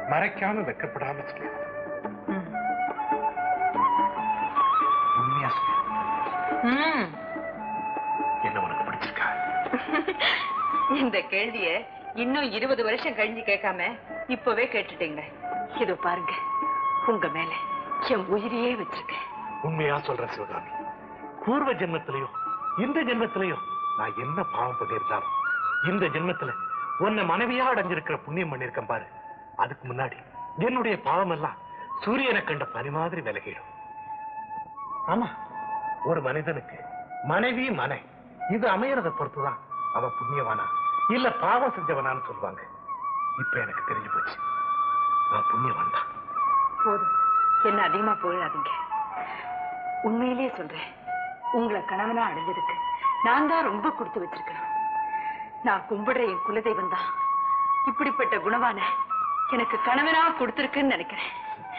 மறைக்காம வெக்கப்படாம சொல்லு உண்மையா சொல்லு ம். என்ன உனக்கு பிடிச்சிருக்கா இந்த கேள்விய இன்னும் இருபது வருஷம் கழிஞ்சு கேட்காம இப்பவே கேட்டுட்டீங்க இதோ பாருங்க உங்க மேல என் உயிரையே வச்சிருக்கேன் உண்மையா சொல்றேன் சிவகாமி பூர்வ ஜென்மத்திலையோ இந்த ஜென்மத்திலையோ நான் என்ன பாவம் பண்ணியிருந்தாலும் இந்த ஜென்மத்துல உன்னை மனைவியா அடைஞ்சிருக்கிற புண்ணியம் பண்ணிருக்கேன் பாரு அதுக்கு முன்னாடி என்னுடைய பாவம் எல்லாம் சூரியனை கண்ட பனி மாதிரி விலகிடும் ஆமா ஒரு மனிதனுக்கு மனைவி மனை இது அமையறத பொறுத்துதான் அவன் புண்ணியவானா இல்ல பாவம் செஞ்சவனான்னு சொல்லுவாங்க இப்ப எனக்கு தெரிஞ்சு போச்சு நான் புண்ணியவான் தான் போதும் என்ன அதிகமா போயிடாதீங்க உண்மையிலேயே சொல்றேன் உங்களை கணவனா அடைஞ்சதுக்கு நான் தான் ரொம்ப கொடுத்து வச்சிருக்கேன் நான் கும்பிடுற என் குலதெய்வம் தான் இப்படிப்பட்ட குணவான எனக்கு கணவனா கொடுத்திருக்குன்னு நினைக்கிறேன்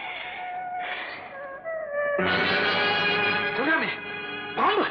சுனாமி பாம்பு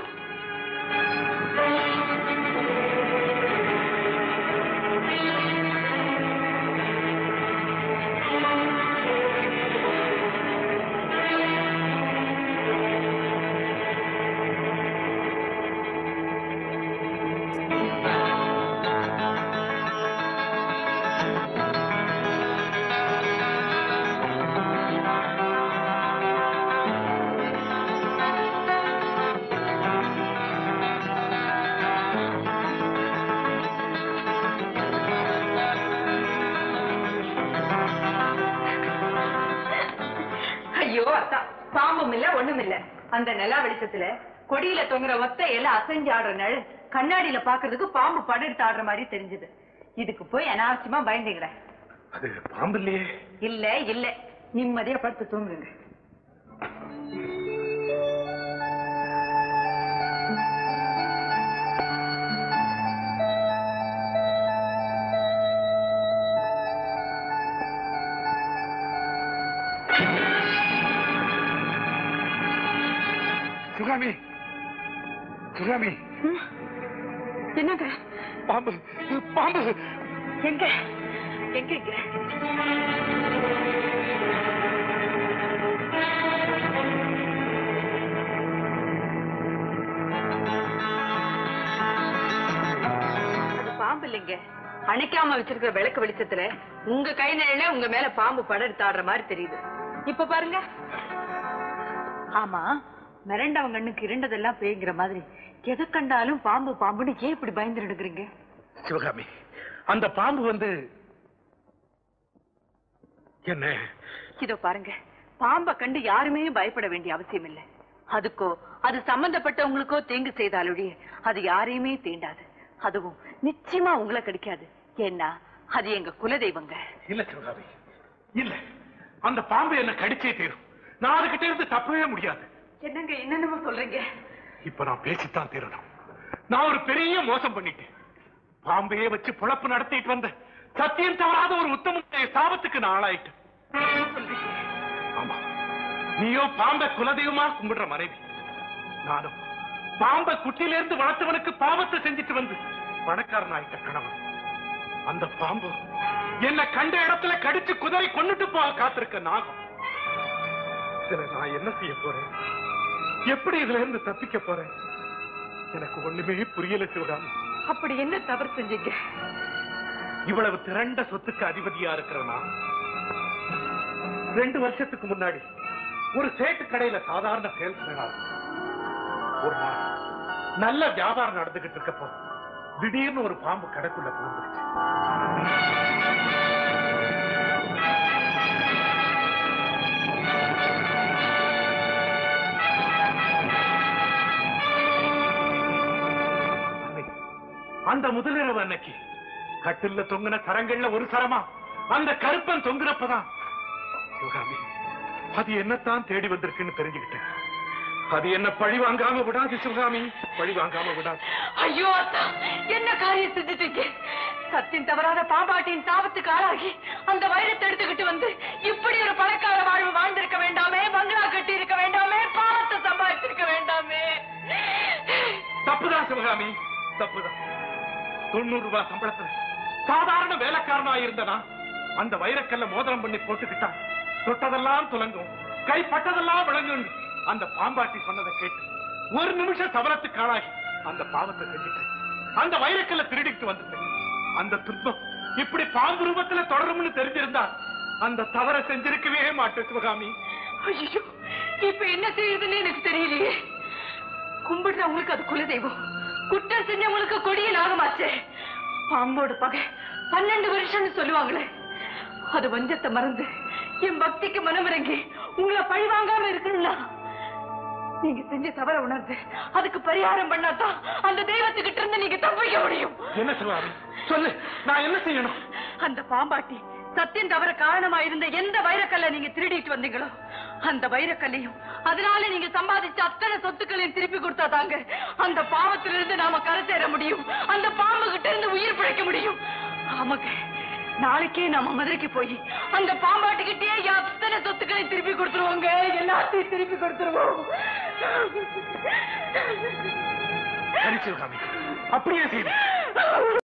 ஐயோ அத்தா பாம்பும் இல்ல ஒண்ணும் இல்ல அந்த நிலா வெளிச்சத்துல கொடியில தொங்குற ஒத்த இலை அசைஞ்சு ஆடுற நிழல் கண்ணாடியில பாக்குறதுக்கு பாம்பு படம் ஆடுற மாதிரி தெரிஞ்சது இதுக்கு போய் அனாவசியமா பயந்துக்கிறேன் அது பாம்பு இல்லையே இல்ல இல்ல நிம்மதியா படுத்து தூங்குங்க சுகாமி சுகாமி என்னங்க பாம்பு பாம்பு எங்க எங்க எங்க அது பாம்பு இல்லைங்க அணைக்காம வச்சிருக்கிற விளக்கு வெளிச்சத்துல உங்க கை நிழல உங்க மேல பாம்பு படம் ஆடுற மாதிரி தெரியுது இப்ப பாருங்க ஆமா மிரண்டவங்க கண்ணுக்கு இருண்டதெல்லாம் பேய்ங்கிற மாதிரி எதை கண்டாலும் பாம்பு பாம்புன்னு ஏன் இப்படி பயந்து எடுக்கிறீங்க சிவகாமி அந்த பாம்பு வந்து என்ன இதோ பாருங்க பாம்பை கண்டு யாருமே பயப்பட வேண்டிய அவசியம் இல்லை அதுக்கோ அது சம்பந்தப்பட்டவங்களுக்கோ தீங்கு செய்தாலுடைய அது யாரையுமே தீண்டாது அதுவும் நிச்சயமா உங்களை கிடைக்காது ஏன்னா அது எங்க குலதெய்வங்க இல்ல சிவகாமி இல்ல அந்த பாம்பு என்ன கடிச்சே தீரும் நான் அதுகிட்ட இருந்து தப்பவே முடியாது என்னங்க என்னென்னமோ சொல்றீங்க இப்ப நான் பேசித்தான் தீரணும் நான் ஒரு பெரிய மோசம் பண்ணிட்டேன் பாம்பையே வச்சு பொழப்பு நடத்திட்டு வந்த சத்தியம் தவறாத ஒரு உத்தம சாபத்துக்கு நான் ஆளாயிட்டேன் ஆமா நீயோ பாம்பை குலதெய்வமா கும்பிடுற மனைவி நானும் பாம்பை குட்டியில இருந்து வளர்த்தவனுக்கு பாவத்தை செஞ்சுட்டு வந்து பணக்காரன் ஆயிட்ட கணவன் அந்த பாம்பு என்ன கண்ட இடத்துல கடிச்சு குதறி கொன்னுட்டு போக காத்திருக்க நாகம் இதுல நான் என்ன செய்ய போறேன் எப்படி இதுல இருந்து தப்பிக்க போறேன் எனக்கு ஒண்ணுமே புரியல சிவராம் அப்படி என்ன தவறு செஞ்சீங்க இவ்வளவு திரண்ட சொத்துக்கு அதிபதியா இருக்கிற நான் ரெண்டு வருஷத்துக்கு முன்னாடி ஒரு சேட்டு கடையில சாதாரண சேல்ஸ்மேனா ஒரு நாள் நல்ல வியாபாரம் நடந்துகிட்டு இருக்கப்போ திடீர்னு ஒரு பாம்பு கடைக்குள்ள புகுந்துருச்சு அன்னைக்கு, அந்த முதலிரவு அன்னைக்கு கட்டில்ல தொங்குன சரங்கள்ல ஒரு சரமா அந்த கருப்பன் தொங்குறப்பதான் சிவகாமி அது என்னத்தான் தேடி வந்திருக்குன்னு தெரிஞ்சுக்கிட்டேன் அது என்ன பழி வாங்காம விடாது சிவகாமி பழி வாங்காம விடாது ஐயோ அத்தா என்ன காரியம் செஞ்சுட்டீங்க சத்தியம் தவறாத பாம்பாட்டியின் சாபத்துக்கு ஆளாகி அந்த வைரத்தை எடுத்துக்கிட்டு வந்து இப்படி ஒரு பணக்கார வாழ்வு வாழ்ந்திருக்க வேண்டாமே பங்களா கட்டி இருக்க வேண்டாமே பாவத்தை சம்பாதிச்சிருக்க வேண்டாமே தப்புதான் சிவகாமி தப்புதான் தொண்ணூறு ரூபாய் சம்பளத்துல சாதாரண வேலைக்காரனா இருந்தனா அந்த வைரக்கல்ல மோதிரம் பண்ணி போட்டுக்கிட்டான் தொட்டதெல்லாம் துலங்கும் கைப்பட்டதெல்லாம் விளங்கும் அந்த பாம்பாட்டி சொன்னதை கேட்டு ஒரு நிமிஷம் சபலத்துக்கு ஆளாகி அந்த பாவத்தை செஞ்சுட்டேன் அந்த வைரக்கல்ல திருடிட்டு வந்துட்டேன் அந்த துன்பம் இப்படி பாம்பு ரூபத்துல தொடரும்னு தெரிஞ்சிருந்தா அந்த தவற செஞ்சிருக்கவே மாட்டேன் சிவகாமி ஐயோ இப்ப என்ன செய்யுதுன்னு எனக்கு தெரியலையே கும்பிடுறவங்களுக்கு அது குலதெய்வம் குற்றம் செஞ்சவங்களுக்கு கொடிய நாகமாச்சே பாம்போட பகை பன்னெண்டு வருஷம்னு சொல்லுவாங்களே அது வஞ்சத்தை மறந்து என் பக்திக்கு மனமிறங்கி உங்களை பழி வாங்காம இருக்கணும்னா நீங்க செஞ்ச தவற உணர்ந்து அதுக்கு பரிகாரம் பண்ணாதான் அந்த தெய்வத்துக்கிட்ட இருந்து நீங்க தப்பிக்க முடியும் என்ன சிவகாமி சொல்லு நான் என்ன செய்யணும் அந்த பாம்பாட்டி சத்தியம் தவிர காரணமா இருந்த எந்த வைரக்கல்ல நீங்க திருடிட்டு வந்தீங்களோ அந்த வைரக்கல்லையும் அதனால நீங்க சம்பாதிச்ச அத்தனை சொத்துக்களையும் திருப்பி கொடுத்தாதாங்க அந்த பாவத்திலிருந்து நாம கரை சேர முடியும் அந்த பாம்பு கிட்ட இருந்து உயிர் பிழைக்க முடியும் ஆமாங்க நாளைக்கே நாம மதுரைக்கு போய் அந்த பாம்பாட்டிக்கிட்டே அத்தனை சொத்துக்களையும் திருப்பி கொடுத்துருவோங்க எல்லாத்தையும் திருப்பி கொடுத்துருவோம் சரி சிவகாமி அப்படியே செய்து